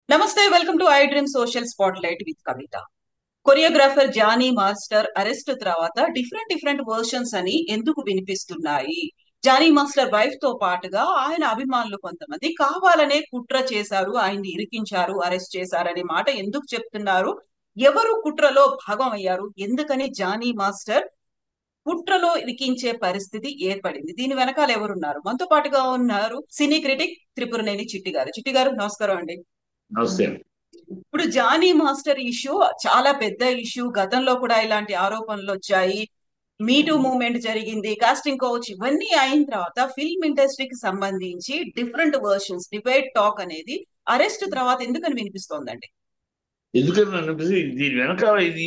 నమస్తే welcome to iDream social spot light with Kavitha choreographer Jani master arrest తర్వాత different different versions అని ఎందుకు వినిపిస్తున్నాయి జానీ మాస్టర్ వైఫ్ తో పాటుగా ఆయన అభిమానులు కొంతమంది కావాలనే కుట్ర చేశారు ఆయన్ని ఇరికించారు అరెస్ట్ చేశారనే మాట ఎందుకు చెప్తున్నారు ఎవరు కుట్రలో భాగం అయ్యారు ఎందుకని జానీ మాస్టర్ కుట్రలో ఇరికించే పరిస్థితి ఏర్పడింది దీని వెనకాల ఎవరున్నారు మనతో పాటుగా ఉన్నారు సినీ క్రిటిక్ త్రిపురనేని చిట్టి గారు చిట్టి గారు నమస్కారం అండి నమస్తే ఇప్పుడు జానీ మాస్టర్ ఇష్యూ చాలా పెద్ద ఇష్యూ గతంలో కూడా ఇలాంటి ఆరోపణలు వచ్చాయి మీటూ మూవ్మెంట్ జరిగింది కాస్టింగ్ కోచ్ ఇవన్నీ అయిన తర్వాత ఫిల్మ్ ఇండస్ట్రీకి సంబంధించి డిఫరెంట్ వర్షన్స్ డిబేట్ టాక్ అనేది అరెస్ట్ తర్వాత ఎందుకని వినిపిస్తోందండి ఎందుకని అనిపిస్తే దీని వెనకాల ఇది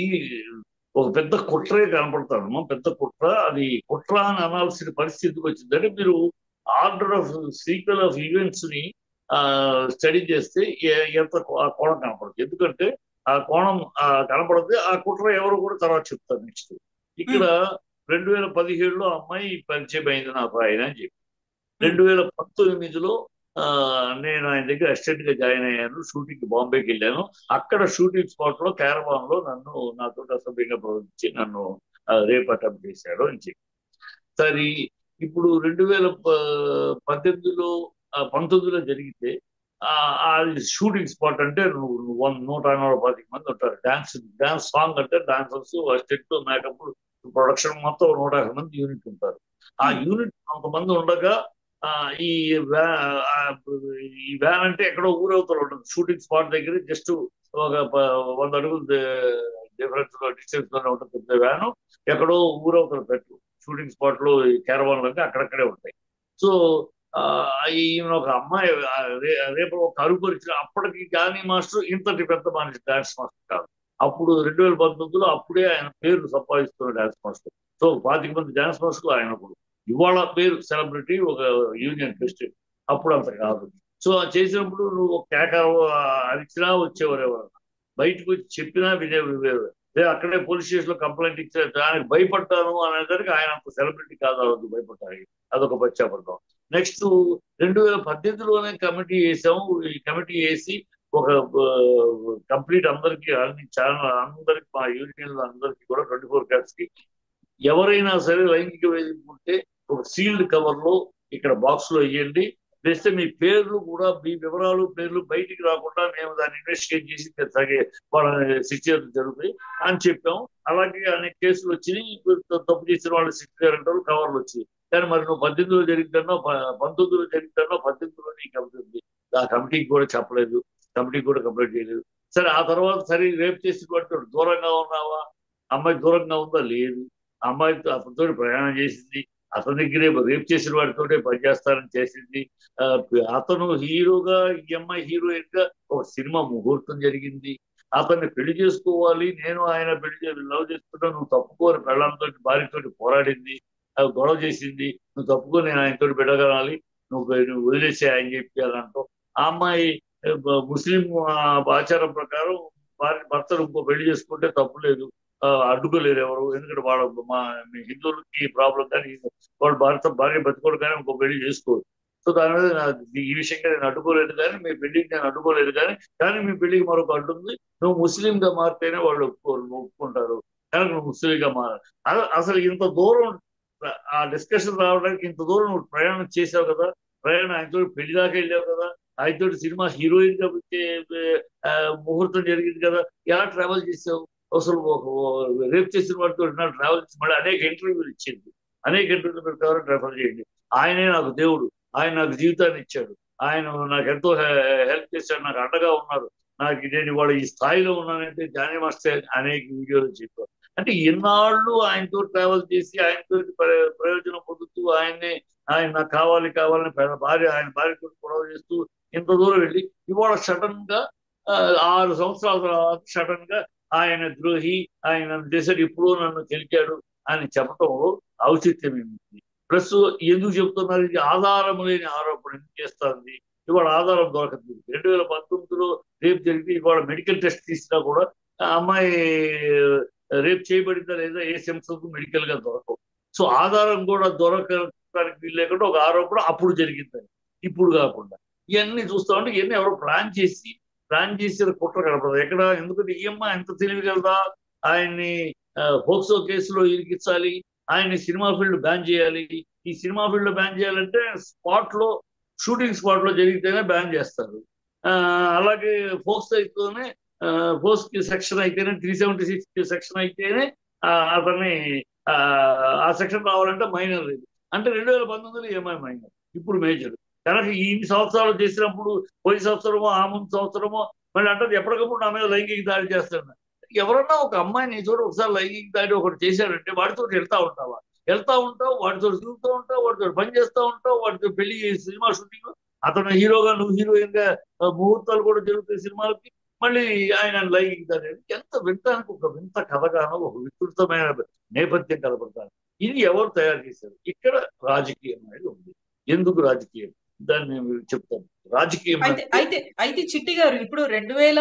ఒక పెద్ద కుట్రే కనపడతాడు పెద్ద కుట్ర అది కుట్ర అని అనాల్సిన పరిస్థితికి వచ్చిందంటే మీరు order of sequel of events ని స్టడీ చేస్తే ఏ- ఎంత కో- ఆ కోణం కనపడుతుంది ఎందుకంటే ఆ కోణం ఆ కనపడితే ఆ కుట్ర ఎవరు కూడా తర్వాత చెప్తారు నెక్స్ట్ ఇక్కడ రెండు వేల పదిహేడులో అమ్మాయి పరిచయం అయింది నాకు ఆయన అని చెప్పి రెండు వేల పంతొమ్మిదిలో ఆ, నేను ఆయన దగ్గర అసిస్టెంట్ గా జాయిన్ అయ్యాను షూటింగ్ బాంబేకి వెళ్ళాను అక్కడ షూటింగ్ స్పాట్ లో క్యారవాన్ లో నన్ను నాతో అసభ్యంగా ప్రవర్తించి నన్ను రేప్ అటెంప్ట్ చేశాడు అని చెప్పి సరే ఇప్పుడు రెండు వేల ప- పద్దెనిమిదిలో ఆ, పంతొమ్మిదిలో జరిగితే ఆ ఆ షూటింగ్ స్పాట్ అంటే నువ్వు నువ్వు వన్ నూట నూట పాతిక మంది ఉంటారు డాన్స్ డాన్స్ సాంగ్ అంటే డాన్సర్స్ అసిస్టెంట్ మేకప్ ప్రొడక్షన్ మొత్తం నూట యాభై మంది యూనిట్ ఉంటారు ఆ యూనిట్ కొంతమంది ఉండగా ఆ, ఈ వ్యా- ఆ, ఈ వ్యాన్ అంటే ఎక్కడో ఊరవుతారు ఉంటుంది షూటింగ్ స్పాట్ దగ్గర జస్ట్ ఒక ప- వంద అడుగులు డిఫరెన్స్ లో డిస్టెన్స్ లోనే ఉంటుంది పెద్ద వ్యాన్ ఎక్కడో ఊరవుతారు పెట్టు షూటింగ్ స్పాట్ లో క్యారవాన్లు అంటే అక్కడక్కడే ఉంటాయి సో ఆ, ఈమె ఒక అమ్మాయి ఆ, రే- రేపు ఒక అరుగుపరిచిన అప్పటికి గానీ మాస్టర్ ఇంతటి పెద్ద మనిషి డాన్స్ మాస్టర్ కాదు అప్పుడు రెండు వేల పంతొమ్మిదిలో అప్పుడే ఆయన పేరు సంపాదిస్తున్న డాన్స్ మాస్టర్ సో పాతిక మంది డాన్స్ మాస్టర్ ఆయన కూడా ఇవాళ పేరు సెలబ్రిటీ ఒక యూనియన్ ప్రెసిడెంట్ అప్పుడు అంత కాదు సో అది చేసినప్పుడు నువ్వు ఒక కేక అరిచినా వచ్చేవారు ఎవరన్నా బయటకు వచ్చి చెప్పినా వినే వినేవారు. లేదా అక్కడే పోలీస్ స్టేషన్ లో కంప్లైంట్ ఇచ్చే దానికి భయపడ్డాను అనేసరికి ఆయన అంత సెలబ్రిటీ కాదు అవద్దు భయపడ్డానికి అదొక పశ్చాపడతాం నెక్స్ట్ రెండు వేల పద్దెనిమిదిలోనే కమిటీ వేసాము ఈ కమిటీ వేసి ఒక కంప్లీట్ అందరికి అన్ని ఛానల్ అందరికి మా యూనియన్ అందరికి కూడా ట్వంటీ ఫోర్ క్యాట్స్ కి ఎవరైనా సరే లైంగిక వేధింపు ఉంటే ఒక సీల్డ్ కవర్ లో ఇక్కడ బాక్స్ లో వేయండి వేస్తే మీ పేర్లు కూడా మీ వివరాలు పేర్లు బయటికి రాకుండా మేము దాన్ని ఇన్వెస్టిగేట్ చేసి తగే వాళ్ళని శిక్ష జరుగుతాయి అని చెప్పాం అలాగే అనేక కేసులు వచ్చినాయి ఇప్పుడు తప్పు చేసిన వాళ్ళు శిక్ష జరగడం కవర్లు వచ్చాయి కానీ మరి నువ్వు పద్దెనిమిదిలో జరిగిందనో ప- పంతొమ్మిదిలో జరిగిందనో పద్దెనిమిదిలో నీకు అవుతుంది ఆ కమిటీకి కూడా చెప్పలేదు కమిటీకి కూడా కంప్లైంట్ చేయలేదు సరే ఆ తర్వాత సరే రేపు చేసి వాటితో దూరంగా ఉన్నావా అమ్మాయి దూరంగా ఉందా లేదు అమ్మాయి అతనితో ప్రయాణం చేసింది అతని దగ్గరే రేప్ చేసిన వాడితోటే పనిచేస్తానని చేసింది ఆ, అతను హీరోగా ఈ అమ్మాయి హీరోయిన్ గా ఒక సినిమా ముహూర్తం జరిగింది అతన్ని పెళ్లి చేసుకోవాలి నేను ఆయన పెళ్లి చే- లవ్ చేసుకుంటా నువ్వు తప్పుకోని పెళ్ళంతో భార్యతోటి పోరాడింది ఆ, గొడవ చేసింది నువ్వు తప్పుకొని నేను ఆయనతో బిడగలాలి నువ్వు నువ్వు వదిలేసే ఆయన చెప్పి అని అంటావు ఆ అమ్మాయి ఆ, బ- ముస్లిం ఆ, ఆచారం ప్రకారం భార్య భర్తను ఇంకో పెళ్లి చేసుకుంటే తప్పు లేదు ఆ, అడ్డుకోలేరు ఎవరు ఎందుకంటే వాళ్ళ మా మీ హిందువులకి ప్రాబ్లం కానీ వాడు భర్త భార్య బతుకోడు కానీ ఇంకో పెళ్లి చేసుకోరు సో దాని మీద నా- ఈ విషయంగా నేను అడ్డుకోలేదు కానీ మీ పెళ్లికి నేను అడ్డుకోలేదు కానీ కానీ మీ పెళ్లికి మరొక అడ్డు ఉంది నువ్వు ముస్లిం గా మారితేనే వాళ్ళు ఒప్పుకోరు నువ్వు ఒప్పుకుంటారు కానీ నువ్వు ముస్లిం గా మార అస- అసలు ఇంత దూరం ఆ డిస్కషన్ రావడానికి ఇంత దూరం నువ్వు ప్రయాణం చేసావు కదా ప్రయాణం ఆయనతో పెళ్లి దాకా వెళ్ళావు కదా ఆయనతో సినిమా హీరోయిన్ గా వచ్చే ఆ, ముహూర్తం జరిగింది కదా ఎలా ట్రావెల్ చేసావు అసలు రేపు చేసిన వాటితో ట్రావెల్ చేసి మళ్ళీ అనేక ఇంటర్వ్యూలు ఇచ్చింది అనేక ఇంటర్వ్యూలు మీరు కావాలని రెఫర్ చేయండి ఆయనే నాకు దేవుడు ఆయన నాకు జీవితాన్ని ఇచ్చాడు ఆయన నాకు ఎంతో హెల్ప్ చేశాడు నాకు అండగా ఉన్నారు నాకు నేను ఇవాళ ఈ స్థాయిలో ఉన్నానంటే జానీ మాస్టర్ అనేక వీడియోలు చెప్పారు అంటే ఇన్నాళ్ళు ఆయనతో ట్రావెల్ చేసి ఆయనతో ప్ర- ప్రయోజనం పొందుతూ ఆయన్ని ఆయన నాకు కావాలి కావాలని పెద్ద భార్య ఆయన భార్యతో గొడవ చేస్తూ ఇంత దూరం వెళ్ళి ఇవాళ సడన్ గా ఆ, ఆరు సంవత్సరాల తర్వాత సడన్ గా ఆయన ద్రోహి ఆయన నన్ను చేశాడు ఇప్పుడు నన్ను గెలిచాడు అని చెప్పటంలో ఔచిత్యం ఏమిటి ప్లస్ ఎందుకు చెప్తున్నారు ఇది ఆధారం లేని ఆరోపణ ఎందుకు చేస్తుంది ఇవాళ ఆధారం దొరకదు రెండు వేల పంతొమ్మిదిలో రేపు జరిగితే ఇవాళ మెడికల్ టెస్ట్ తీసినా కూడా ఆ అమ్మాయి రేపు చేయబడిందా లేదా ఏ సెన్సెస్ మెడికల్ గా దొరకవు సో ఆధారం కూడా దొరకడానికి వీలు లేకుండా ఒక ఆరోపణ అప్పుడు జరిగిందని ఇప్పుడు కాకుండా ఇవన్నీ చూస్తా ఉంటే ఇవన్నీ ఎవరో ప్లాన్ చేసి ప్లాన్ చేసిన కుట్ర కనపడదు ఎక్కడ ఎందుకంటే ఈ అమ్మాయి ఎంత తెలివిగలదా ఆయన్ని పోక్సో కేసులో ఇరికించాలి ఆయన్ని సినిమా ఫీల్డ్ బ్యాన్ చేయాలి ఈ సినిమా ఫీల్డ్ లో బ్యాన్ చేయాలంటే స్పాట్ లో షూటింగ్ స్పాట్ లో జరిగితేనే బ్యాన్ చేస్తారు ఆ, అలాగే ఫోక్స్ అయితేనే ఫోక్స్ కి సెక్షన్ అయితేనే త్రీ సెవెంటీ సిక్స్ సెక్షన్ అయితేనే ఆ, అతన్ని ఆ, ఆ సెక్షన్ రావాలంటే మైనర్ ఇది అంటే రెండు వేల పంతొమ్మిదిలో ఏమై మైనర్ ఇప్పుడు మేజర్ కనుక ఈ ఇన్ని సంవత్సరాలు చేసినప్పుడు పోయిన సంవత్సరమో ఆ ముందు సంవత్సరమో మళ్ళీ అంటే ఎప్పటికప్పుడు నా మీద లైంగిక దాడి చేస్తాను ఎవరన్నా ఒక అమ్మాయిని చూడ ఒకసారి లైంగిక దాడి ఒకటి చేశాడంటే వాడితో వెళ్తా ఉంటావా వెళ్తా ఉంటావు వాడితో తిరుగుతూ ఉంటావు వాడితో పని చేస్తూ ఉంటావు వాడితో పెళ్లి సినిమా షూటింగ్ అతను హీరోగా నువ్వు హీరోయిన్ గా ఆ, ముహూర్తాలు కూడా జరుగుతాయి సినిమాలకి మళ్ళీ ఆయన లైంగిక దాడి ఎంత వింటానికి ఒక వింత కథగానో ఒక విస్తృతమైన నేపథ్యం కనబడతాను ఇది ఎవరు తయారు చేశారు ఇక్కడ రాజకీయం అనేది ఉంది ఎందుకు రాజకీయం దాన్ని నేను చెప్తాను రాజకీయం అయితే అంటే అయితే అయితే చిట్టి గారు ఇప్పుడు రెండు వేల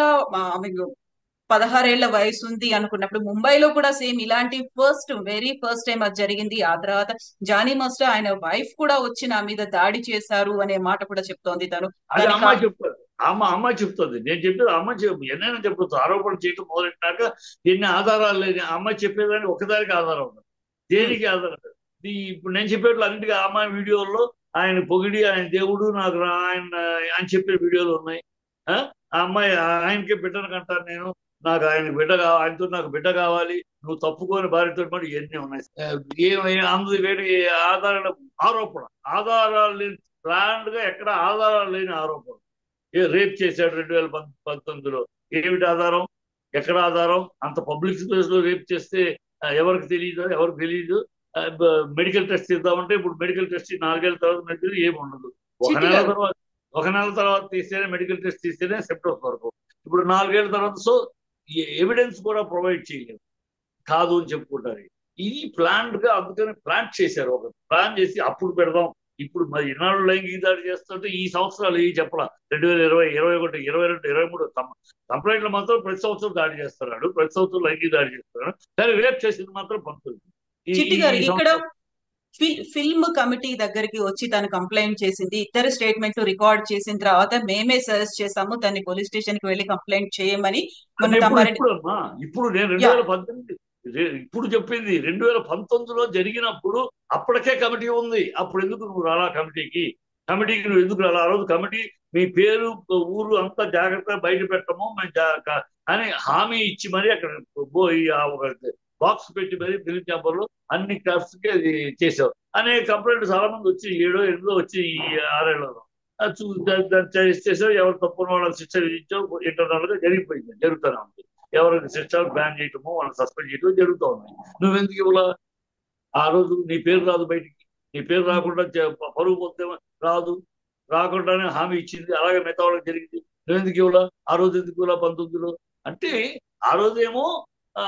పదహారేళ్ల వయసు ఉంది అనుకున్నప్పుడు ముంబైలో కూడా సేమ్ ఇలాంటి ఫస్ట్ వెరీ ఫస్ట్ టైం అది జరిగింది ఆ తర్వాత జానీ మాస్టర్ ఆయన వైఫ్ కూడా వచ్చి నా మీద దాడి చేశారు అనే మాట కూడా చెప్తోంది తను అది దాని అమ్మాయి కా- చెప్తారు అమ్మ అమ్మాయి చెప్తుంది నేను చెప్పేది అమ్మ చెప్ ఎన్నైనా చెప్పొచ్చు ఆరోపణ చేయటం మొదలెట్టినాక ఎన్ని ఆధారాలు లేని ఆ అమ్మాయి చెప్పేదానికి ఒకదానికి ఆధారం ఉంది దేనికి ఆధారం లేదు. ఈ ఇప్పుడు నేను చెప్పేట్లు అన్నిటికీ ఆ అమ్మాయి వీడియోల్లో ఆయన పొగిడి ఆయన దేవుడు నాకు రా- ఆయన ఆయన చెప్పే వీడియోలు ఉన్నాయి ఆ ఆ అమ్మాయి ఆ- ఆయనకే బిడ్డను కంటాను నేను నాకు ఆయన బిడ్డ కావాలి ఆయనతో నాకు బిడ్డ కావాలి నువ్వు తప్పుకొని భార్యతో మరి ఇవన్నీ ఉన్నాయి ఆ, ఏమై అందు వేడి ఆధారాల ఆరోపణ ఆధారాలు లేని ప్లాండ్ గా ఎక్కడ ఆధారాలు లేని ఆరోపణ ఏ రేప్ చేశాడు రెండు వేల పం- పంతొమ్మిదిలో ఏమిటి ఆధారం ఎక్కడ ఆధారం అంత పబ్లిక్ ప్లేస్ లో రేప్ చేస్తే ఆ, ఎవరికి తెలియదు ఎవరికి తెలియదు మెడికల్ టెస్ట్ చేద్దామంటే ఇప్పుడు మెడికల్ టెస్ట్ నాలుగేళ్ల తర్వాత మెడికల్ ఏమి ఉండదు ఒక చిట్టి నెల గారు తర్వాత ఒక నెల తర్వాత తీస్తేనే మెడికల్ టెస్ట్ తీస్తేనే సెప్టెంబర్ వరకు ఇప్పుడు నాలుగేళ్ల తర్వాత సో ఎవిడెన్స్ కూడా ప్రొవైడ్ చేయలేదు కాదు అని చెప్పుకుంటారు ఇది ప్లాంట్ గా అందుకని ప్లాన్ చేశారు ఒక ప్లాన్ చేసి అప్పుడు పెడదాం ఇప్పుడు మరి ఇన్నాళ్ళు లైంగిక దాడి చేస్తుంటే ఈ సంవత్సరాలు ఈ చెప్పలా రెండు వేల ఇరవై ఇరవై ఒకటి ఇరవై రెండు ఇరవై మూడు కంప్లైంట్లు మాత్రం ప్రతి సంవత్సరం దాడి చేస్తున్నాడు ప్రతి సంవత్సరం లైంగిక దాడి చేస్తున్నాడు కానీ రేప్ చేసింది మాత్రం పంతులు ఈ చిట్టి ఈ గారు ఈ ఇక్కడ సంవత్సరం ఫిల్ ఫిల్మ్ కమిటీ దగ్గరికి వచ్చి తను కంప్లైంట్ చేసింది ఇద్దరు స్టేట్మెంట్లు రికార్డ్ చేసిన తర్వాత మేమే సజెస్ట్ చేసాము తన్ని పోలీస్ స్టేషన్ కి వెళ్ళి కంప్లైంట్ చేయమని అది మొన్న ఎప్పుడు తమ్మారెడ్డి ఇప్పుడు అమ్మా ఇప్పుడు నేను రెండు యా వేల పద్దెనిమిది రే- ఇప్పుడు చెప్పింది రెండు వేల పంతొమ్మిదిలో జరిగినప్పుడు అప్పటికే కమిటీ ఉంది అప్పుడు ఎందుకు నువ్వు రాలా కమిటీకి కమిటీకి నువ్వు ఎందుకు రాలా ఆ రోజు కమిటీ మీ పేరు ఊరు అంతా జాగ్రత్తగా బయట పెట్టము మేము జా- క- అని హామీ ఇచ్చి మరి అక్కడ పోయి ఆ ఒక బాక్స్ పెట్టి మరి ఫిలిం ఛాంబర్లో అన్ని క్రాఫ్ట్స్ కి అది చేసావు అనే కంప్లైంట్ చాలా మంది వచ్చి ఏడో ఎనిమిదో వచ్చి ఈ ఆరేళ్లలో అది చూ దాన్ని దాన్ని చేసి చేసావు ఎవరు తప్పున వాళ్ళని శిక్ష విధించావు ఇంటర్నల్ గా జరిగిపోయింది జరుగుతూనే ఉంది ఎవరికి శిక్ష బ్యాన్ చేయటమో వాళ్ళని సస్పెండ్ చేయటమో జరుగుతూ ఉన్నాయి నువ్వెందుకు ఇవ్వలా ఆ రోజు నీ పేరు రాదు బయటికి నీ పేరు రాకుండా చే- పరుగు పోతే రాదు రాకుండానే హామీ ఇచ్చింది అలాగే మిగతా వాళ్ళకి జరిగింది నువ్వెందుకు ఇవ్వలా ఆ రోజు ఎందుకు ఇవ్వలా పంతొమ్మిదిలో అంటే ఆ రోజేమో ఆ,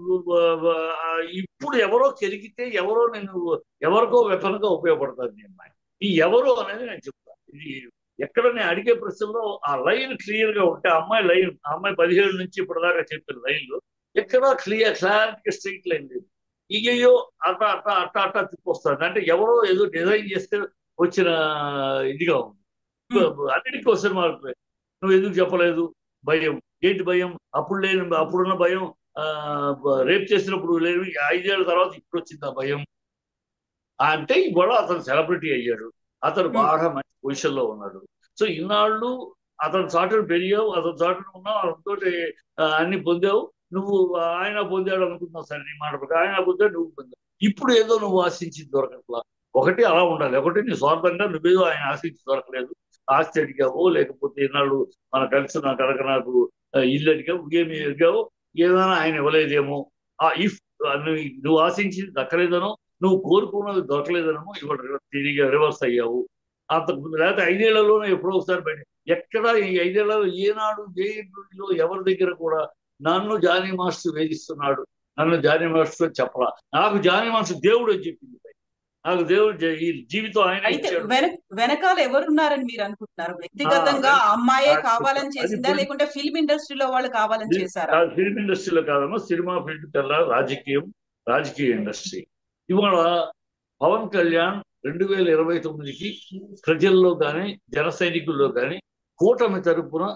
ఆ, ఇప్పుడు ఎవరో కెరిగితే ఎవరో నేను ఎవరికో వెపన్ గా ఉపయోగపడుతుంది ఈ అమ్మాయి ఈ ఎవరో అనేది నేను చెప్తాను ఇది ఎక్కడ నేను అడిగే ప్రశ్నలో ఆ లైన్ క్లియర్ గా ఉంటే ఆ అమ్మాయి లైన్ ఆ అమ్మాయి పదిహేడు నుంచి ఇప్పటిదాకా చెప్పిన లైన్లు ఎక్కడ క్లియర్ క్లారిటీ స్ట్రైట్ లైన్ లేదు ఇయ్యో అట్ట అట్ట అట్ట అట్ట తిప్పొస్తుంది అంటే ఎవరో ఏదో డిజైన్ చేస్తే వచ్చిన ఇదిగా ఉంది ఉమ్. అన్నిటికీ క్వశ్చన్ మార్క్ నువ్వు ఎందుకు చెప్పలేదు భయం ఏంటి భయం అప్పుడు లేని అప్పుడున్న భయం ఆ రేప్ చేసినప్పుడు లేని ఐదేళ్ల తర్వాత ఇప్పుడు వచ్చింది ఆ భయం అంటే ఇవాళ అతను సెలబ్రిటీ అయ్యాడు అతను ఉమ్. బాగా మంచి పొజిషన్ లో ఉన్నాడు సో ఇన్నాళ్ళు అతను చాటును పెరిగావు అతను చాటును ఉన్నావు అతనితో అన్ని పొందావు నువ్వు ఆయన పొందాడు అనుకున్నావు సరే నీ మాట ప్రకారం ఆయన పొందాడు నువ్వు పొందావు ఇప్పుడు ఏదో నువ్వు ఆశించింది దొరకట్లా ఒకటి అలా ఉండాలి ఒకటి నీ స్వార్థంగా నువ్వేదో ఆయన ఆశించి దొరకలేదు ఆస్తి అడిగావో లేకపోతే ఇన్నాళ్ళు మన కలిసి నా కనుక నాకు ఆ, ఇల్లు అడిగావు ఏమి అడిగావో ఏదైనా ఆయన ఇవ్వలేదేమో ఆ ఇఫ్ నువ్వు నువ్వు ఆశించింది దక్కలేదనో నువ్వు కోరుకున్నది దొరకలేదనో ఇవాళ తిరిగి రివర్స్ అయ్యావు అంతకుముందు లేకపోతే ఐదేళ్లలోనే ఎప్పుడో ఒకసారి బయట ఎక్కడ ఈ ఐదేళ్లలో ఏనాడు ఏ ఇంట్లో ఎవరి దగ్గర కూడా నన్ను జానీ మాస్టర్ వేధిస్తున్నాడు నన్ను జానీ మాస్టర్ చెప్పరా నాకు జానీ మాస్టర్ దేవుడు అని చెప్పింది నాకు దేవుడు జ- ఈ జీవితం ఆయన అయితే ఇచ్చాడు వెనక వెనకాల ఎవరున్నారని మీరు అనుకుంటున్నారు వ్యక్తిగతంగా ఆ, ఆ అమ్మాయే అది కావాలని అది చేసిందా ఇప్పుడు- లేకుంటే ఫిల్మ్ ఇండస్ట్రీలో వాళ్ళు కావాలని చేశారా ఫిల్మ్ ఇండస్ట్రీలో కాదమ్మా సినిమా ఫీల్డ్ కల్లా రాజకీయం రాజకీయ ఇండస్ట్రీ ఇవాళ పవన్ కళ్యాణ్ రెండు వేల ఇరవై తొమ్మిదికి ప్రజల్లో కానీ జన సైనికుల్లో కానీ కూటమి తరపున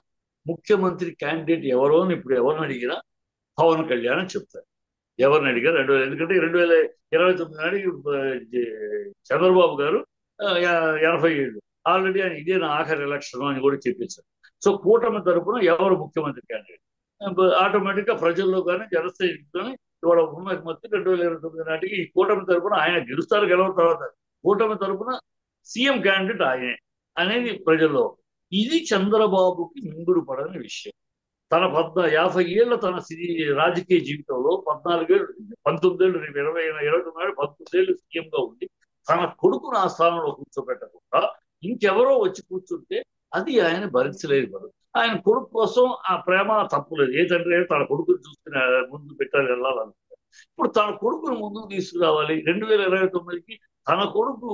ముఖ్యమంత్రి క్యాండిడేట్ ఎవరో అని ఇప్పుడు ఎవరిని అడిగినా పవన్ కళ్యాణ్ అని చెప్తారు ఎవరిని అడిగా రెండు వేల ఎందుకంటే రెండు వేల ఇరవై తొమ్మిది నాటికి ఆ, జ- చంద్రబాబు గారు ఆ, ఎ- ఎనభై ఏళ్ళు ఆల్రెడీ ఆయన ఇదే నా ఆఖరి ఎలక్షన్ అని కూడా చెప్పేశారు సో కూటమి తరపున ఎవరు ముఖ్యమంత్రి క్యాండిడేట్ ఆటోమేటిక్ గా ప్రజల్లో కానీ జనస్థాయి కానీ ఇవాళ ఉన్న మొత్తం రెండు వేల ఇరవై తొమ్మిది నాటికి ఈ కూటమి తరపున ఆయన గెలుస్తారు గెలవ తర్వాత కూటమి తరపున సీఎం క్యాండిడేట్ ఆయనే అనేది ప్రజల్లో ఉంది. ఇది చంద్రబాబుకి మింగుడు పడని విషయం తన పద్నా యాభై ఏళ్ల తన సినీ రాజకీయ జీవితంలో పద్నాలుగేళ్ళు పంతొమ్మిదేళ్ళు రేపు ఇరవై ఇరవై తొమ్మిది పంతొమ్మిదేళ్ళు సీఎం గా ఉండి తన కొడుకును ఆ స్థానంలో కూర్చోబెట్టకుండా ఇంకెవరో వచ్చి కూర్చుంటే అది ఆయన భరించలేదు పడు ఆయన కొడుకు కోసం ఆ ప్రేమ తప్పులేదు ఏ తండ్రి తన కొడుకుని చూసుకుని ముందు పెట్టాలి వెళ్ళాలనుకుంటారు ఇప్పుడు తన కొడుకును ముందుకు తీసుకురావాలి రెండు వేల ఇరవై తొమ్మిదికి తన కొడుకు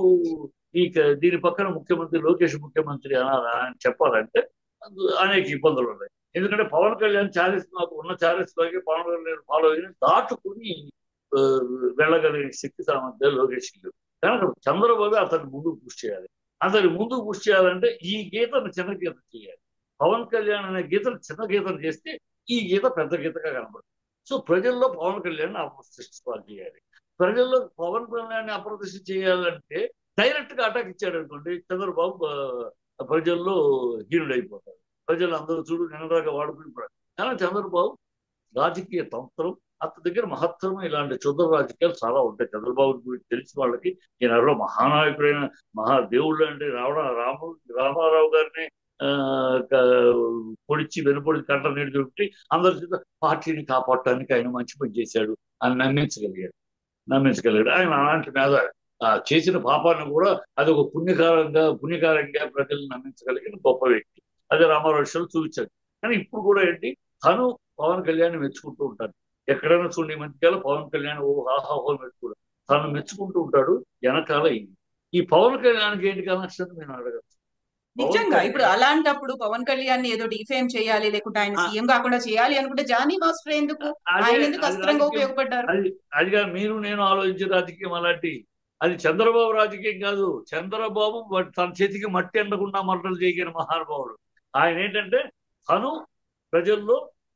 ఈ క- దీని పక్కన ముఖ్యమంత్రి లోకేష్ ముఖ్యమంత్రి అనాలా అని చెప్పాలంటే అందు- అనేక ఇబ్బందులు ఉన్నాయి ఎందుకంటే పవన్ కళ్యాణ్ చారిస్ నాకు ఉన్న చారిస్ లాగే పవన్ కళ్యాణ్ ఫాలో అయిన దాటుకుని ఆ, వెళ్ళగలిగిన శక్తి సామర్థ్యాలు లోకేష్ లేవు కనుక చంద్రబాబు అతన్ని ముందుకు పుష్ చేయాలి అతన్ని ముందుకు పుష్ చేయాలంటే ఈ గీతను చిన్న గీత చేయాలి పవన్ కళ్యాణ్ అనే గీతను చిన్న గీతను చేస్తే ఈ గీత పెద్ద గీతగా కనబడుతుంది సో ప్రజల్లో పవన్ కళ్యాణ్ అప్రతిష్ట చేయాలి ప్రజల్లో పవన్ కళ్యాణ్ అప్రతిష్ట చేయాలంటే డైరెక్ట్ గా అటాక్ ఇచ్చాడు అనుకోండి చంద్రబాబు ఆ, ప్రజల్లో హీనుడైపోతాడు ప్రజలు అందరూ చూడు నిన్నదాకా వాడుకుని కానీ చంద్రబాబు రాజకీయ తంత్రం అతని దగ్గర మహత్తరం ఇలాంటి చుద్దర రాజకీయాలు చాలా ఉంటాయి చంద్రబాబు గురించి తెలిసిన వాళ్ళకి ఈయన మహానాయకుడైన మహాదేవుడు అంటే రావణ రాము రామారావు గారిని ఆ, క- పొడిచి వెనుపొడి కంట నీడు చుట్టి అందరి చేత పార్టీని కాపాడటానికి ఆయన మంచి పని చేశాడు అని నమ్మించగలిగాడు నమ్మించగలిగాడు ఆయన అలాంటి మీద ఆ, చేసిన పాపాన్ని కూడా అది ఒక పుణ్యకారంగా పుణ్యకారంగా ప్రజలను నమ్మించగలిగిన గొప్ప వ్యక్తి అదే రామారావు విషయంలో చూపించాడు కానీ ఇప్పుడు కూడా ఏంటి తను పవన్ కళ్యాణ్ మెచ్చుకుంటూ ఉంటాడు ఎక్కడైనా చూడండి ఈ మధ్యకాలం పవన్ కళ్యాణ్ ఓ హాహాహో మెచ్చుకోడు తను మెచ్చుకుంటూ ఉంటాడు వెనకాల ఇది ఈ పవన్ కళ్యాణ్కి ఏంటి కనెక్షన్ నేను అడగచ్చు నిజంగా ఇప్పుడు అలాంటప్పుడు పవన్ కళ్యాణ్ ని ఏదో డిఫేమ్ చేయాలి లేకుంటే ఆయన ఆ. సీఎం కాకుండా చేయాలి అనుకుంటే జానీ మాస్టర్ ఎందుకు అదే ఆయన ఎందుకు అది అస్త్రంగా రాజకీయం. ఉపయోగపడ్డారు అది అదిగా మీరు నేను ఆలోచించే రాజకీయం అలాంటి అది చంద్రబాబు రాజకీయం కాదు చంద్రబాబు వాడు తన చేతికి మట్టి ఎండకుండా మరటలు చేయగలిగిన మహానుభావుడు ఆయన ఏంటంటే తను ప్రజల్లో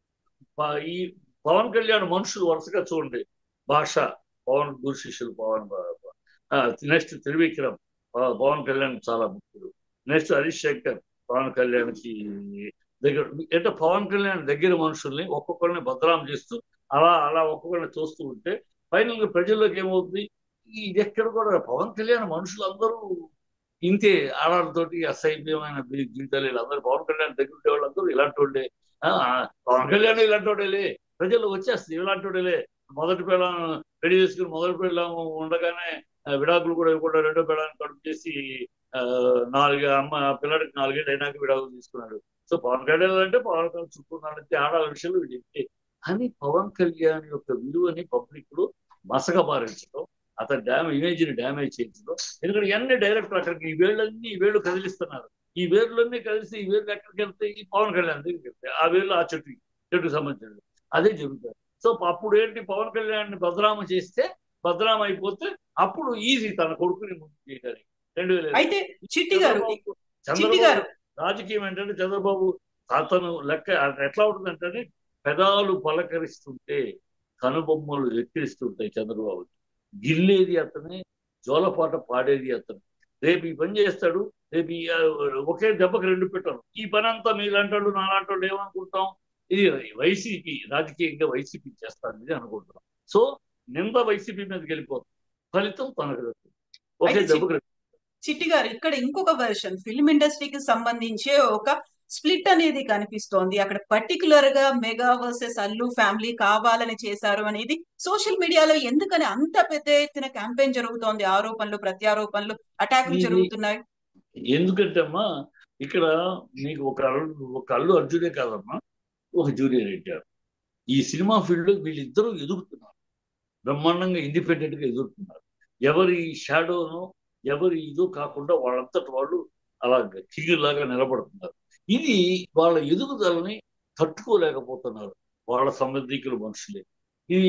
ప- ఈ పవన్ కళ్యాణ్ మనుషులు వరుసగా చూడండి భాష పవన్ గురు శిష్యులు పవన్ నెక్స్ట్ త్రివిక్రమ్ ప- పవన్ కళ్యాణ్ చాలా ముఖ్యుడు నెక్స్ట్ హరీష్ శంకర్ పవన్ కళ్యాణ్కి దగ్గర అంటే పవన్ కళ్యాణ్ దగ్గర మనుషుల్ని ఒక్కొక్కరిని భద్రాం చేస్తూ అలా అలా ఒక్కొక్కరిని చూస్తూ ఉంటే ఫైనల్ గా ప్రజల్లోకి ఏమవుతుంది ఇది ఎక్కడ కూడా పవన్ కళ్యాణ్ మనుషులందరూ ఇంతే ఆడాలతోటి అసహ్యమైన జీ- జీవితాలు వీళ్ళందరూ పవన్ కళ్యాణ్ దగ్గర ఉండే వాళ్ళందరూ ఇలాంటి వాళ్ళే ఆ, పవన్ కళ్యాణ్ ఇలాంటి వాడేలే ప్రజలు వచ్చేస్తుంది ఇలాంటి వాడేలే మొదటి పిల్లం రెడీ చేసుకుని మొదటి పిల్లం ఉండగానే ఆ, విడాకులు కూడా ఇవ్వకుండా రెండో పిల్లాన్ని కడుపు చేసి ఆ, నాలుగు అమ్మ పిల్లడికి నాలుగేళ్ళు అయినాక విడాకులు తీసుకున్నాడు సో పవన్ కళ్యాణ్ అంటే పవన్ కళ్యాణ్ చుట్టుకున్నాడంటే ఆడాల విషయంలో వీడు ఇంతే అని పవన్ కళ్యాణ్ యొక్క విలువని పబ్లిక్ లో మసకబారించడం అతని డ్యామే ఇమేజ్ ని డ్యామేజ్ చేయించడం ఎందుకంటే ఇవన్నీ డైరెక్టర్ అక్కడికి ఈ వేళ్ళన్నీ ఈ వేళ్ళు కదిలిస్తున్నారు ఈ వేర్లన్నీ కలిసి ఈ వేర్లు ఎక్కడికి వెళ్తాయి ఈ పవన్ కళ్యాణ్ దగ్గరికి వెళ్తాయి ఆ వేర్లు ఆ చెట్టు చెట్టుకు సంబంధించినది అదే జరుగుతుంది సో అప్పుడు ఏంటి పవన్ కళ్యాణ్ బదనామ చేస్తే బదనామ అయిపోతే అప్పుడు ఈజీ తన కొడుకుని ముందు చేయడానికి రెండు వేల అయితే చిట్టి గారు చంద్రబాబు- చిట్టి గారు చంద్రబాబు రాజకీయం ఏంటంటే చంద్రబాబు అతను లెక్క ఎట్లా ఉంటుందంటే పెదాలు పలకరిస్తుంటే కనుబొమ్మలు ఎక్కిరిస్తుంటాయి చంద్రబాబు గిల్లేది అతనే జోలపాట పాడేది అతను రేపు ఈ పని చేస్తాడు రేపు ఈ, ఆ, ఒకే దెబ్బకి రెండు పెట్టారు ఈ పని అంతా మీలాంటి వాళ్ళు నాలాంటి వాళ్ళు ఏమనుకుంటాం ఇది వైసీపీ రాజకీయంగా వైసీపీ చేస్తాను ఇది అనుకుంటున్నాం సో నింద వైసీపీ మీదకి వెళ్ళిపోతుంది ఫలితం తనకు దక్కుతుంది. ఒకే అయితే చి- దెబ్బకి రెండు. చిట్టి గారు ఇక్కడ ఇంకొక వెర్షన్ ఫిల్మ్ ఇండస్ట్రీకి సంబంధించే ఒక స్ప్లిట్ అనేది కనిపిస్తోంది అక్కడ పర్టికులర్ గా మెగా వర్సెస్ అల్లు ఫ్యామిలీ కావాలని చేశారు అనేది సోషల్ మీడియాలో ఎందుకని అంత పెద్ద ఎత్తున క్యాంపెయిన్ జరుగుతోంది ఆరోపణలు ప్రత్యారోపణలు అటాకులు ఇది- జరుగుతున్నాయి ఎందుకంటే అమ్మా ఇక్కడ మీకు ఒక అల్లు ఒక అల్లు అర్జునే కాదమ్మా ఒక జూనియర్ ఎన్టీఆర్ ఈ సినిమా ఫీల్డ్ లో వీళ్ళిద్దరూ ఎదుగుతున్నారు బ్రహ్మాండంగా ఇండిపెండెంట్ గా ఎదుగుతున్నారు ఎవరి షాడోను ఎవరి ఇదో కాకుండా వాళ్ళంతటి వాళ్ళు అలా లాగా నిలబడుతున్నారు ఇది వాళ్ళ ఎదుగుదలని తట్టుకోలేకపోతున్నారు వాళ్ళ సంబంధికుల మనుషులే ఇది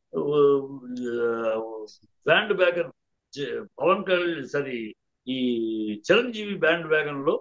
బ్యాండ్ బ్యాగన్ పవన్ కళ్యాణ్ సారీ ఈ చిరంజీవి బ్యాండ్ వ్యాగన్ లో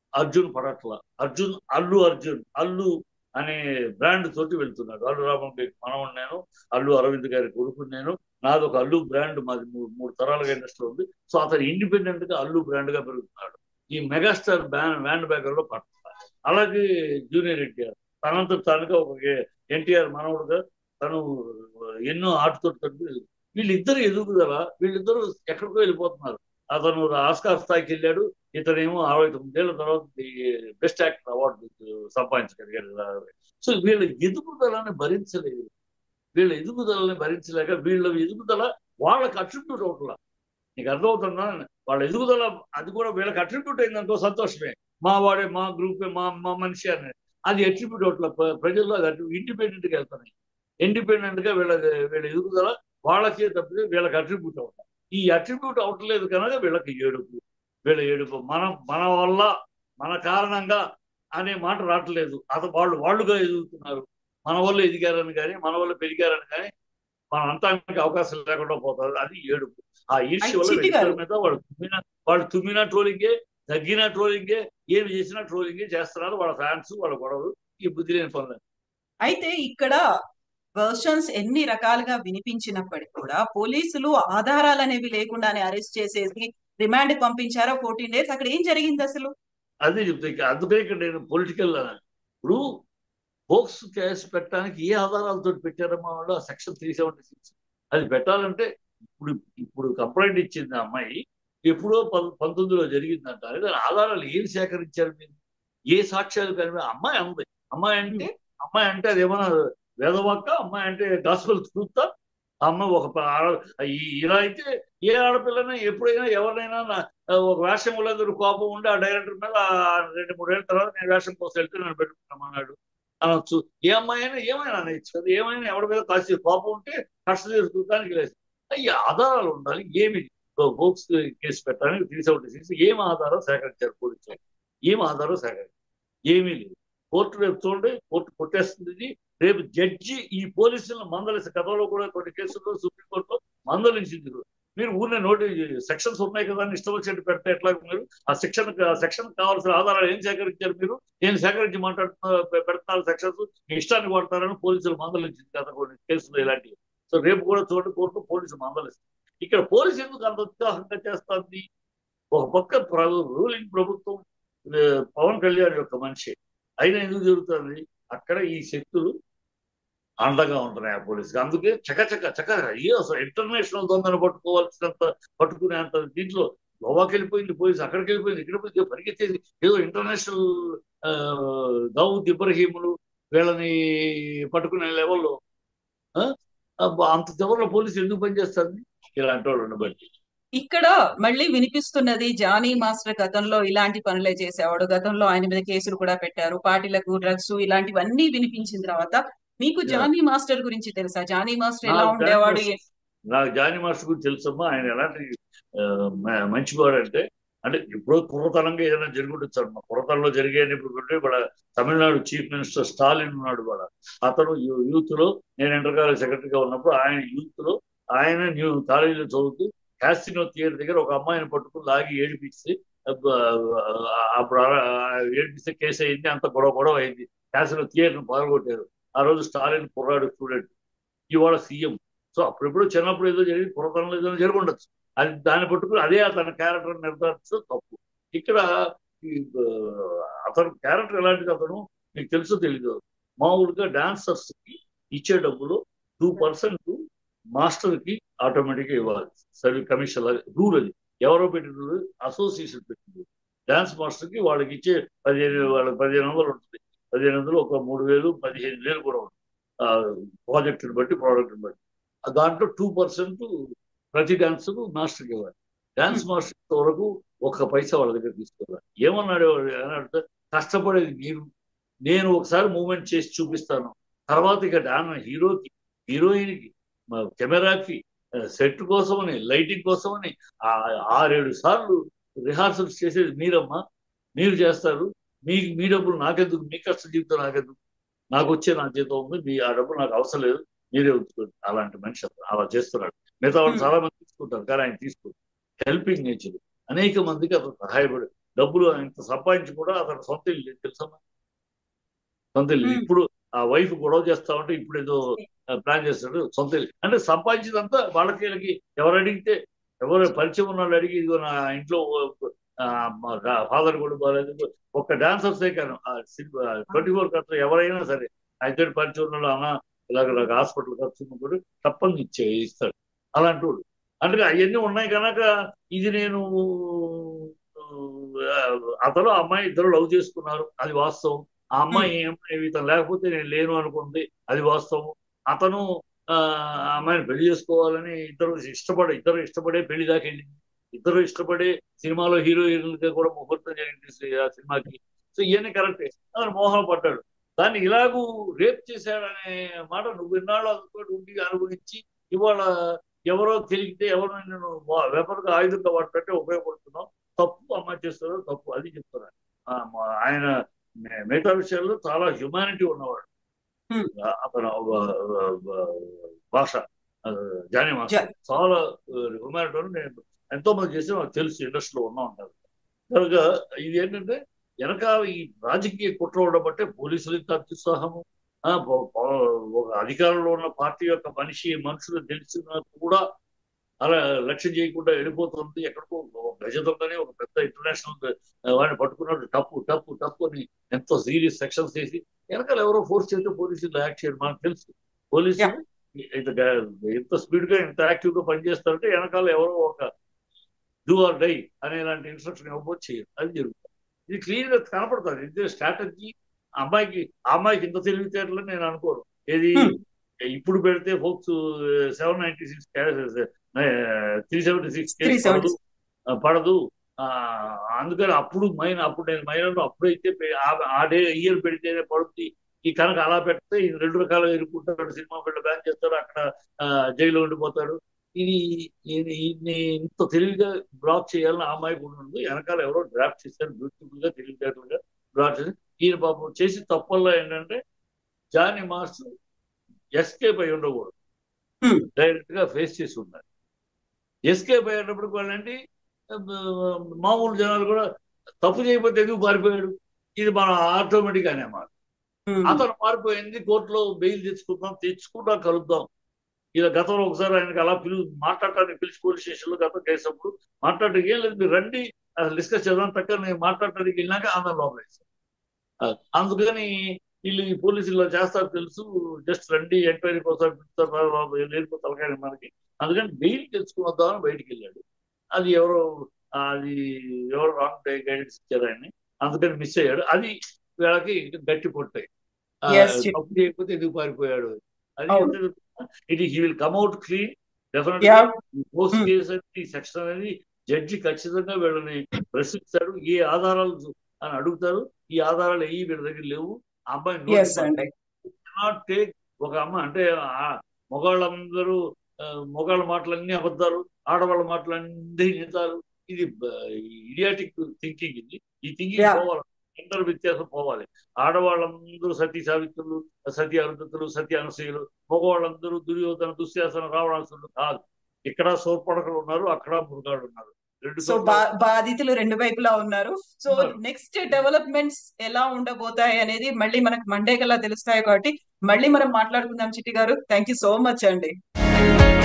అర్జున్ పడట్ల అర్జున్ అల్లు అర్జున్ అల్లు అనే బ్రాండ్ తోటి వెళ్తున్నాడు అల్లు రామన్ మనవడు నేను అల్లు అరవింద్ గారి కొడుకు నేను నాది ఒక అల్లు బ్రాండ్ మాది మూడు మూడు తరాలుగా ఇండస్ట్రీ ఉంది సో అతను ఇండిపెండెంట్ గా అల్లు బ్రాండ్ గా పెరుగుతున్నాడు ఈ మెగాస్టార్ బ్యాన్ బ్యాండ్ బ్యాగర్ లో పట్ల అలాగే జూనియర్ ఎన్టీఆర్ తనంత తానుగా ఒక ఎన్టీఆర్ మనవుడుగా తను ఎన్నో ఆటతో వీళ్ళిద్దరు ఎదుగుదల వీళ్ళిద్దరు ఎక్కడికో వెళ్ళిపోతున్నారు అతను ఆస్కార్ స్థాయికి వెళ్ళాడు ఇతనేమో అరవై తొమ్మిదేళ్ల తర్వాత బెస్ట్ యాక్టర్ అవార్డు సంపాదించగలిగాడు సో వీళ్ళ ఎదుగుదలని భరించలేదు వీళ్ళ ఎదుగుదలని భరించలేక వీళ్ళ ఎదుగుదల వాళ్ళకి అట్రిబ్యూట్ అవట్లా నీకు అర్థమవుతుందా వాళ్ళ ఎదుగుదల అది కూడా వీళ్ళకి అట్రిబ్యూట్ అయిందనుకో సంతోషమే మా వాడే మా గ్రూప్ మా మా మనిషి అని అది అట్రిబ్యూట్ అవట్లా ప్రజల్లో అది ఇండిపెండెంట్ గా వెళ్తున్నాయి ఇండిపెండెంట్ గా వీళ్ళ వీళ్ళ ఎదుగుదల వాళ్ళకే తప్పితే వీళ్ళకి అట్రిబ్యూట్ అవుతాయి ఈ అట్రిబ్యూట్ అవట్లేదు కనుక వీళ్ళకి ఏడుపు వీళ్ళ ఏడుపు మన మన వల్ల మన కారణంగా అనే మాట రావట్లేదు అతను వాళ్ళు వాళ్ళుగా ఎదుగుతున్నారు మన వల్ల ఎదిగారని కానీ మన వల్ల పెరిగారని కానీ మన అంతానికి అవకాశం లేకుండా పోతుంది అది ఏడుపు ఆ ఈర్ష్య వల్ల వ్యక్తుల మీద వాళ్ళు తుమ్మిన వాళ్ళు తుమ్మిన ట్రోలింగే తగ్గిన ట్రోలింగే ఏమి చేసినా ట్రోలింగే చేస్తున్నారు వాళ్ళ ఫ్యాన్స్ వాళ్ళ గొడవలు ఈ బుద్ధి లేని పనులు అయితే ఇక్కడ వర్షన్స్ ఎన్ని రకాలుగా వినిపించినప్పటికీ కూడా పోలీసులు ఆధారాలు అనేవి లేకుండానే అరెస్ట్ చేసేసి రిమాండ్ పంపించారా ఫోర్టీన్ డేస్ అక్కడ ఏం జరిగింది అసలు అదే చెప్తే అందుకే ఇక్కడ నేను పొలిటికల్ ఇప్పుడు బోక్స్ కేసు పెట్టడానికి ఏ ఆధారాలతో పెట్టారమ్మా వాళ్ళు ఆ సెక్షన్ త్రీ సెవెంటీ సిక్స్ అది పెట్టాలంటే ఇప్పుడు ఇప్పుడు కంప్లైంట్ ఇచ్చింది ఆ అమ్మాయి ఎప్పుడో పంతొమ్మిదిలో జరిగిందంట దాని ఆధారాలు ఏం సేకరించారు మీరు ఏ సాక్ష్యాలు కానీ అమ్మాయి అంది అమ్మాయి అంటే అమ్మాయి అంటే అది ఏమన్నా వేదవాక్క అమ్మాయి అంటే గాస్పల్ ట్రూతా అమ్మ ఒక ఇలా అయితే ఏ ఆడపిల్లైనా ఎప్పుడైనా ఎవరినైనా ఒక వేషం వాళ్ళందరూ కోపం ఉండి ఆ డైరెక్టర్ మీద రెండు మూడేళ్ళ తర్వాత నేను వేషం కోసం వెళ్తే నన్ను పెట్టుకున్నామన్నాడు అనొచ్చు ఏ అమ్మాయి అయినా ఏమైనా అనొచ్చు కదా ఏమైనా ఎవరి మీద కాసి కోపం ఉంటే కష్ట తీర్చుకోవడానికి లేదు అయ్యి ఆధారాలు ఉండాలి ఏమి బోక్స్ కేసు పెట్టడానికి త్రీ సెవెంటీ సిక్స్ ఏం ఆధారం సేకరించారు పోలీసులు ఏం ఆధారం సేకరించారు ఏమీ లేదు కోర్టు రేపు చూడండి కోర్టు కొట్టేస్తుంది రేపు జడ్జి ఈ పోలీసులను మందలిసి గతంలో కూడా కొన్ని కేసుల్లో సుప్రీంకోర్టులో మందలించింది మీరు ఊరినే నోటి సెక్షన్స్ ఉన్నాయి కదా అని ఇష్టం వచ్చినట్టు పెడితే ఎట్లా మీరు ఆ సెక్షన్ ఆ సెక్షన్ కావాల్సిన ఆధారాలు ఏం సేకరించారు మీరు ఏం సేకరించి మాట్లాడుతున్నారు పెడుతున్నారు సెక్షన్స్ ఇష్టానికి వాడతారని పోలీసులు మందలించింది కదా కొన్ని కేసులు ఇలాంటివి సో రేపు కూడా చూడండి కోర్టు పోలీసులు మందలిస్తారు ఇక్కడ పోలీసు ఎందుకు అంత ఉత్సాహంగా చేస్తుంది ఒక పక్క రూలింగ్ ప్రభుత్వం పవన్ కళ్యాణ్ యొక్క మనిషి అయినా ఎందుకు జరుగుతుంది అక్కడ ఈ శక్తులు అండగా ఉంటున్నాయి ఆ పోలీసుకి అందుకే చకచక చక ఏ అసలు ఇంటర్నేషనల్ దొంగను పట్టుకోవాల్సినంత పట్టుకునేంత దీంట్లో గోవాకి వెళ్ళిపోయింది పోలీసు అక్కడికి వెళ్ళిపోయింది ఇక్కడ పోయింది పరిగెత్తేది ఏదో ఇంటర్నేషనల్ దావుద్ ఇబ్రహీములు వీళ్ళని పట్టుకునే లెవెల్లో అంత చివరిలో పోలీసు ఎందుకు పనిచేస్తుంది ఇలాంటి వాళ్ళు బట్టి ఇక్కడ మళ్ళీ వినిపిస్తున్నది జానీ మాస్టర్ గతంలో ఇలాంటి పనులే చేసేవాడు గతంలో ఆయన మీద కేసులు కూడా పెట్టారు పార్టీలకు డ్రగ్స్ ఇలాంటివన్నీ వినిపించిన తర్వాత మీకు జానీ మాస్టర్ గురించి తెలుసా జానీ మాస్టర్ ఎలా ఉండేవాడు నాకు జానీ మాస్టర్ గురించి తెలుసమ్మా ఆయన ఎలాంటి మంచివాడు అంటే అంటే ఇప్పుడు కుర్రతనంగా ఏదైనా జరుగుండొచ్చు మా కుర్రతనంలో జరిగేది ఇప్పుడు వాళ్ళ తమిళనాడు చీఫ్ మినిస్టర్ స్టాలిన్ ఉన్నాడు వాళ్ళ అతను యూత్ లో నేను ఇంటర్ కాలేజ్ సెక్రటరీగా ఉన్నప్పుడు ఆయన యూత్ లో ఆయన న్యూ కాలేజీలో చదువుతూ క్యాసినో థియేటర్ దగ్గర ఒక అమ్మాయిని పట్టుకుని లాగి ఏడిపిస్తే అప్పుడు ఏడిపిస్తే కేసు అయింది అంత గొడవ గొడవ అయింది క్యాసినో థియేటర్ని పాల్గొట్టారు ఆ రోజు స్టాలిన్ కుర్రాడు స్టూడెంట్ ఇవాళ సీఎం సో అప్పుడెప్పుడు చిన్నప్పుడు ఏదో జరిగి పురతనంలో ఏదో జరిగి ఉండొచ్చు అది దాన్ని పట్టుకుని అదే అతని క్యారెక్టర్ నిర్ధారించడం తప్పు ఇక్కడ అతను క్యారెక్టర్ ఎలాంటిది అతను మీకు తెలుసో తెలీదు మామూలుగా డాన్సర్స్ కి ఇచ్చే డబ్బులు టూ పర్సెంట్ మాస్టర్ కి ఆటోమేటిక్ గా ఇవ్వాలి సర్వీ కమిషన్ రూల్ అది ఎవరో పెట్టిన అసోసియేషన్ పెట్టింది డాన్స్ మాస్టర్ కి వాళ్ళకి ఇచ్చే పదిహేను వాళ్ళకి పదిహేను వందలు ఉంటుంది పదిహేను వందలు ఒక మూడు వేలు పదిహేను వేలు కూడా ఉంటుంది ప్రాజెక్టుని బట్టి ప్రోడక్ట్ని బట్టి దాంట్లో టూ పర్సెంట్ ప్రతి డాన్స్ మాస్టర్కి ఇవ్వాలి డాన్స్ మాస్టర్ వరకు ఒక్క పైసా వాళ్ళ దగ్గర తీసుకోవాలి ఏమన్నాడు అన్నాడు కష్టపడేది మీరు నేను ఒకసారి మూమెంట్ చేసి చూపిస్తాను తర్వాత ఇక డాన్ హీరోకి హీరోయిన్కి కెమెరాకి సెట్ కోసమని లైటింగ్ కోసమని ఆరేడు సార్లు రిహార్సల్స్ చేసేది మీరమ్మా మీరు చేస్తారు మీ మీ డబ్బులు నాకెందుకు మీ కష్ట జీవితం నాకెందుకు నాకు వచ్చే నా జీతం ఉంది మీ ఆ డబ్బులు నాకు అవసరం లేదు మీరే ఉంచుకోండి అలాంటి మనిషి అలా చేస్తున్నాడు మిగతా వాళ్ళు చాలా మంది తీసుకుంటారు కానీ ఆయన తీసుకుంటారు హెల్పింగ్ నేచర్ అనేక మందికి అతను సహాయపడి డబ్బులు ఇంత సంపాదించి కూడా అతను సొంత ఇల్లు లేదు తెలుసా సొంత ఇల్లు Hmm. ఇప్పుడు ఆ వైఫ్ గొడవ చేస్తా ఉంటే ఇప్పుడు ఏదో ప్లాన్ చేస్తాడు సొంత ఇల్లు అంటే సంపాదించిందంతా వాళ్ళకి వీళ్ళకి ఎవరు అడిగితే ఎవరు పరిచయం ఉన్న వాళ్ళు అడిగి ఇదిగో నా ఇంట్లో ఫాదర్ కూడా బాగాలేదు ఒక్క డాన్సర్సే కాను ట్వంటీ ఫోర్ ఖర్చు ఎవరైనా సరే అయితే పరిచయం ఉన్న వాళ్ళు అన్న ఇలాగ నాకు హాస్పిటల్ ఖర్చు ఉన్న కూడా తప్పని ఇచ్చే ఇస్తాడు అలాంటి వాడు అంటే అవన్నీ ఉన్నాయి కనుక ఇది నేను ఆ, అతను ఆ అమ్మాయి ఇద్దరు లవ్ చేసుకున్నారు అది వాస్తవం ఆ అమ్మాయి ఈ అమ్మాయి ఇతను లేకపోతే నేను లేను అనుకుంది అది వాస్తవం అతను ఆ ఆ అమ్మాయిని పెళ్లి చేసుకోవాలని ఇద్దరు ఇష్టపడే ఇద్దరు ఇష్టపడే పెళ్లి దాకా వెళ్ళింది ఇద్దరు ఇష్టపడే సినిమాలో హీరో హీరోయిన్గా కూడా ముహూర్తం జరిగింది ఆ సినిమాకి సో ఇవన్నీ కరెక్టే అతను మోహన పడ్డాడు దాన్ని ఇలాగూ రేప్ చేశాడనే మాట నువ్వు ఇన్నాళ్ళు అనుకోటి ఉండి అనుభవించి ఇవాళ ఎవరో తెలిగితే ఎవరో నేను వెపర్గా ఆయుధంగా వాడుతుంటే ఉపయోగపడుతున్నావు తప్పు అమ్మాయి చేస్తారో తప్పు అది చెప్తున్నాను ఆ, మా- ఆయన మి- మిగతా విషయాల్లో చాలా హ్యుమానిటీ ఉన్నవాడు Hmm. ఆ, అతను ఆ, ఆ, ఆ, భాష ఆ, జానీ మాస్టర్ జా- చాలా హ్యుమానిటీ నేను ఎంతో మంది చేసి నాకు తెలుసు ఇండస్ట్రీలో ఉన్నా ఉంటారు కనుక ఇది ఏంటంటే వెనక ఈ రాజకీయ కుట్ర ఉండబట్టే పోలీసులు ఇంత అత్యుత్సాహము ఆ, ప- ప- ఒక అధికారంలో ఉన్న పార్టీ యొక్క మనిషి మనుషులు తెలిసినా కూడా అలా లక్ష్యం చేయకుండా వెళ్ళిపోతుంది ఎక్కడికో ఒక గజ దొంగని ఒక పెద్ద ఇంటర్నేషనల్ వాడిని పట్టుకున్నాడు టప్పు టప్పు టప్పు అని ఎంతో సీరియస్ సెక్షన్స్ చేసి వెనకాల ఎవరో ఫోర్స్ చేస్తే పోలీసులు యాక్ట్ చేయడం మనకు తెలుసు పోలీసులు Yeah. ఇంత గా- ఇంత స్పీడ్ గా ఇంత యాక్టివ్ గా పనిచేస్తారంటే వెనకాల ఎవరో ఒక డూ ఆర్ డై అనేలాంటి ఇన్స్ట్రక్షన్ ఇవ్వబోతు చేయరు అది జరుగుతుంది ఇది క్లియర్ గా కనపడుతుంది ఇది స్ట్రాటజీ అమ్మాయికి ఆ అమ్మాయికి ఇంత తెలివితేటలు నేను అనుకోను ఏది Hmm. ఇప్పుడు పెడితే POCSO seven ninety six three seventy six three case seventy పడదు ఆ, పడదు ఆ, అందుకని అప్పుడు మైన్ అప్పుడు నేను మైనర్ అప్పుడైతే పె- ఆ- ఆ డే ఇయర్ పెడితేనే పడుతుంది ఈ కనుక అలా పెడితే ఈ రెండు రకాలుగా ఇరుక్కుంటాడు సినిమా ఫీల్డ్ బ్యాన్ చేస్తాడు అక్కడ ఆ, జైల్లో ఉండిపోతాడు ఇది ఇది ఈయన్ని ఇంత తెలివిగా బ్లాక్ చేయాలని ఆ అమ్మాయి కూడా ఉంది వెనకాల ఎవరో డ్రాఫ్ట్ చేశారు బ్యూటిఫుల్ గా తెలివితేటలుగా డ్రాఫ్ట్ చేసి ఈయన పాపం చేసి తప్పల్లో ఏంటంటే జానీ మాస్టర్ ఎస్కేప్ అయి ఉండకూడదు Hmm. డైరెక్ట్ గా ఫేస్ చేసి ఉన్నారు ఎస్కేప్ అయ్యేటప్పుడు వాళ్ళంటే మామూలు జనాలు కూడా తప్పు చేయకపోతే ఎందుకు పారిపోయాడు ఇది మన ఆటోమేటిక్ అనే మాట అతను మారిపోయింది కోర్టులో బెయిల్ తెచ్చుకుందాం తెచ్చుకుంటా కలుద్దాం ఇలా గతంలో ఒకసారి ఆయనకి అలా పిలు మాట్లాడటానికి పిలిచి పోలీస్ స్టేషన్ లో గతం చేసినప్పుడు మాట్లాడటానికి ఏం లేదు మీరు రండి అసలు డిస్కస్ చేద్దాం తక్కువ నేను మాట్లాడటానికి వెళ్ళినాక అందరం లోపల వేశారు. ఆ, అందుకని వీళ్ళు ఈ పోలీసులు ఇలా చేస్తారు తెలుసు జస్ట్ రండి ఎంక్వైరీ కోసం పిలుస్తారు లేకపోతే తలకాయ మనకి అందుకని బెయిల్ తెచ్చుకుని వద్దామని బయటికి వెళ్ళాడు అది ఎవరో అది ఎవరు రాంగ్ గైడెన్స్ ఇచ్చారు ఆయన్ని అందుకని మిస్ అయ్యాడు అది వీళ్ళకి గట్టి పొట్టాయి ఆ, Yes, Chief. తప్పు చేయకపోతే ఎందుకు పారిపోయాడు అది అవును. ఇది he will come out clean definite Yeah. Post Hmm. Case అనేది సెక్షన్ అనేది జడ్జి ఖచ్చితంగా వీళ్ళని ప్రశ్నిస్తాడు ఏ ఆధారాలు అని అడుగుతారు ఈ ఆధారాలు ఏ వీళ్ళ దగ్గర లేవు ఆ అబ్బాయి ఎస్ అండి నాట్ టేక్ ఒక అమ్మ అంటే ఆ మగవాళ్ళందరూ ఆ, మగవాళ్ళ మాటలన్నీ అబద్ధాలు ఆడవాళ్ళ మాటలన్నీ నిజాలు ఇది ఇడియాటిక్ థింకింగ్ ఇది ఈ థింకింగ్ Yeah. పోవాలి జెండర్ వ్యత్యాసం పోవాలి ఆడవాళ్ళందరూ సతీ సావిత్రులు సతీ అరుంధతులు సతీ అనసూయలు మగవాళ్ళందరూ దుర్యోధన దుశ్శాసన రావణాసురులు కాదు ఇక్కడ సోర్పడకలు ఉన్నారు అక్కడ మృగాలు ఉన్నారు రెండు సో చోట్ల బా- బాధితులు రెండు వైపులా ఉన్నారు సో ఉన్నారు. నెక్స్ట్ డెవలప్మెంట్స్ ఎలా ఉండబోతాయి అనేది మళ్ళీ మనకు మండే కల్లా తెలుస్తాయి కాబట్టి మళ్ళీ మనం మాట్లాడుకుందాం చిట్టి గారు థ్యాంక్ యూ సో మచ్ అండి